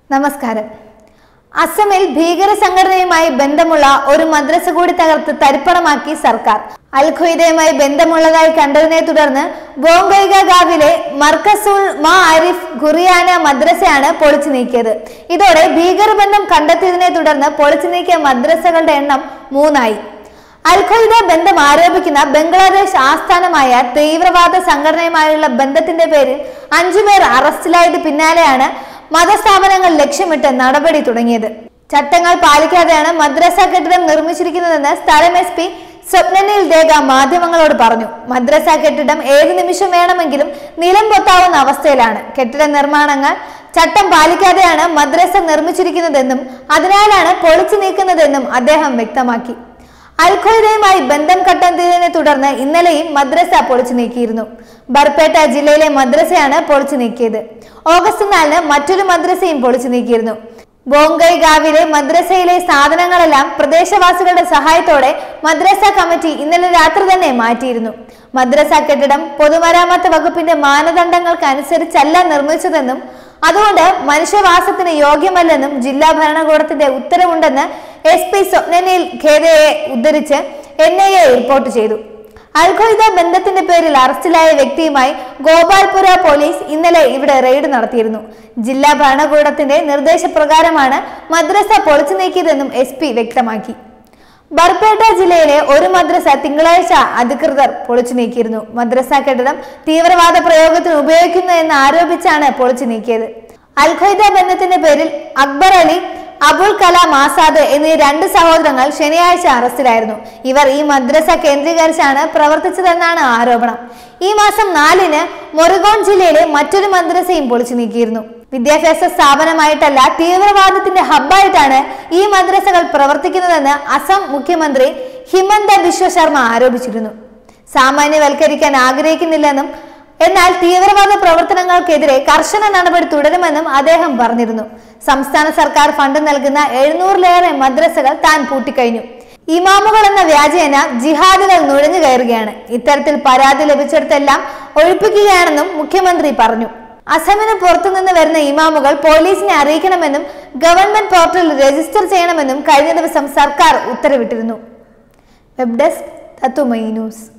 നമസ്കാരം അസമിൽ ഭീകര സംഘടനയുമായി ബന്ധമുള്ള ഒരു മദ്രസ കൂടി തകർത്ത് തരിപ്പണമാക്കി സർക്കാർ അൽ ഖ്വയ്ദയുമായി ബന്ധമുള്ളതായി കണ്ടതിനെ തുടർന്ന് ബോംഗൈഗ ഗാവിലെ മർക്കസുൾ മാ അരിഫ് ഖുറിയാന മദ്രസയാണ് പൊളിച്ചു നീക്കിയത് ഇതോടെ ഭീകരബന്ധം കണ്ടെത്തിയതിനെ തുടർന്ന് പൊളിച്ചു നീക്കിയ മദ്രസകളുടെ എണ്ണം മൂന്നായി അൽ ഖ്വയ്ദ ബന്ധം ആരോപിക്കുന്ന ബംഗ്ലാദേശ് ആസ്ഥാനമായ തീവ്രവാദ സംഘടനയുമായുള്ള ബന്ധത്തിന്റെ പേരിൽ അഞ്ചുപേർ അറസ്റ്റിലായത് പിന്നാലെയാണ് മതസ്ഥാപനങ്ങൾ ലക്ഷ്യമിട്ട് നടപടി തുടങ്ങിയത് ചട്ടങ്ങൾ പാലിക്കാതെയാണ് മദ്രസ കെട്ടിടം നിർമ്മിച്ചിരിക്കുന്നതെന്ന് സ്ഥലം എസ് പി സ്വപ്നനിൽ ദേഗ മാധ്യമങ്ങളോട് പറഞ്ഞു മദ്രസ കെട്ടിടം ഏത് നിമിഷം വേണമെങ്കിലും നിലം പൊത്താവുന്ന അവസ്ഥയിലാണ് കെട്ടിട നിർമ്മാണങ്ങൾ ചട്ടം പാലിക്കാതെയാണ് മദ്രസ നിർമ്മിച്ചിരിക്കുന്നതെന്നും അതിനാലാണ് പൊളിച്ചു നീക്കുന്നതെന്നും അദ്ദേഹം വ്യക്തമാക്കി അൽഖ്വയ്ദയുമായി ബന്ധം കണ്ടെത്തിയതിനെ തുടർന്ന് ഇന്നലെയും മദ്രസ പൊളിച്ചു നീക്കിയിരുന്നു ബർപേട്ട ജില്ലയിലെ മദ്രസയാണ് പൊളിച്ചു നീക്കിയത് ഓഗസ്റ്റ് നാലിന് മറ്റൊരു മദ്രസയും പൊളിച്ചു നീക്കിയിരുന്നു ബോംഗൈ ഗാവിലെ മദ്രസയിലെ സാധനങ്ങളെല്ലാം പ്രദേശവാസികളുടെ സഹായത്തോടെ മദ്രസ കമ്മിറ്റി ഇന്നലെ രാത്രി തന്നെ മാറ്റിയിരുന്നു മദ്രസ കെട്ടിടം പൊതുമരാമത്ത് വകുപ്പിന്റെ മാനദണ്ഡങ്ങൾക്ക് അനുസരിച്ചല്ല നിർമ്മിച്ചതെന്നും അതുകൊണ്ട് മനുഷ്യവാസത്തിന് യോഗ്യമല്ലെന്നും ജില്ലാ ഭരണകൂടത്തിന്റെ ഉത്തരവുണ്ടെന്ന് എസ് പി സ്വപ്നനിൽ ഖേദയെ ഉദ്ധരിച്ച് എൻ ഐ എ റിപ്പോർട്ട് ചെയ്തു അൽഖയ്ദ ബന്ധത്തിന്റെ പേരിൽ അറസ്റ്റിലായ വ്യക്തിയുമായി ഗോപാൽപുര പോലീസ് ഇന്നലെ ഇവിടെ റെയ്ഡ് നടത്തിയിരുന്നു ജില്ലാ ഭരണകൂടത്തിന്റെ നിർദ്ദേശപ്രകാരമാണ് മദ്രസ പൊളിച്ചു നീക്കിയതെന്നും എസ് പി വ്യക്തമാക്കി ബർപേട്ട ജില്ലയിലെ ഒരു മദ്രസ തിങ്കളാഴ്ച അധികൃതർ പൊളിച്ചു നീക്കിയിരുന്നു മദ്രസ കെട്ടിടം തീവ്രവാദ പ്രയോഗത്തിന് ഉപയോഗിക്കുന്നു എന്ന് ആരോപിച്ചാണ് പൊളിച്ചു നീക്കിയത് അൽഖയ്ദ ബന്ധത്തിന്റെ പേരിൽ അക്ബർ അലി അബുൽ കലാം ആസാദ് എന്നീ രണ്ട് സഹോദരങ്ങൾ ശനിയാഴ്ച അറസ്റ്റിലായിരുന്നു ഇവർ ഈ മദ്രസ കേന്ദ്രീകരിച്ചാണ് പ്രവർത്തിച്ചതെന്നാണ് ആരോപണം ഈ മാസം നാലിന് മൊറിഗോൺ ജില്ലയിലെ മറ്റൊരു മദ്രസയും പൊളിച്ചു നീക്കിയിരുന്നു വിദ്യാഭ്യാസ സ്ഥാപനമായിട്ടല്ല തീവ്രവാദത്തിന്റെ ഹബ്ബായിട്ടാണ് ഈ മദ്രസകൾ പ്രവർത്തിക്കുന്നതെന്ന് അസം മുഖ്യമന്ത്രി ഹിമന്ത ബിശ്വ ശർമ്മ ആരോപിച്ചിരുന്നു സാമാന്യവൽക്കരിക്കാൻ ആഗ്രഹിക്കുന്നില്ലെന്നും എന്നാൽ തീവ്രവാദ പ്രവർത്തനങ്ങൾക്കെതിരെ കർശന നടപടി തുടരുമെന്നും അദ്ദേഹം പറഞ്ഞിരുന്നു സംസ്ഥാന സർക്കാർ ഫണ്ട് നൽകുന്ന എഴുന്നൂറിലേറെ മദ്രസകൾ താൻ പൂട്ടിക്കഴിഞ്ഞു ഇമാമുകൾ എന്ന വ്യാജേന ജിഹാദികൾ നുഴഞ്ഞു കയറുകയാണ് ഇത്തരത്തിൽ പരാതി ലഭിച്ചിടത്തെല്ലാം ഒഴിപ്പിക്കുകയാണെന്നും മുഖ്യമന്ത്രി പറഞ്ഞു അസമിന് പുറത്തുനിന്ന് വരുന്ന ഇമാമുകൾ പോലീസിനെ അറിയിക്കണമെന്നും ഗവൺമെന്റ് പോർട്ടലിൽ രജിസ്റ്റർ ചെയ്യണമെന്നും കഴിഞ്ഞ ദിവസം സർക്കാർ ഉത്തരവിട്ടിരുന്നു വെബ് ഡെസ്ക് തത്തുമൈ ന്യൂസ്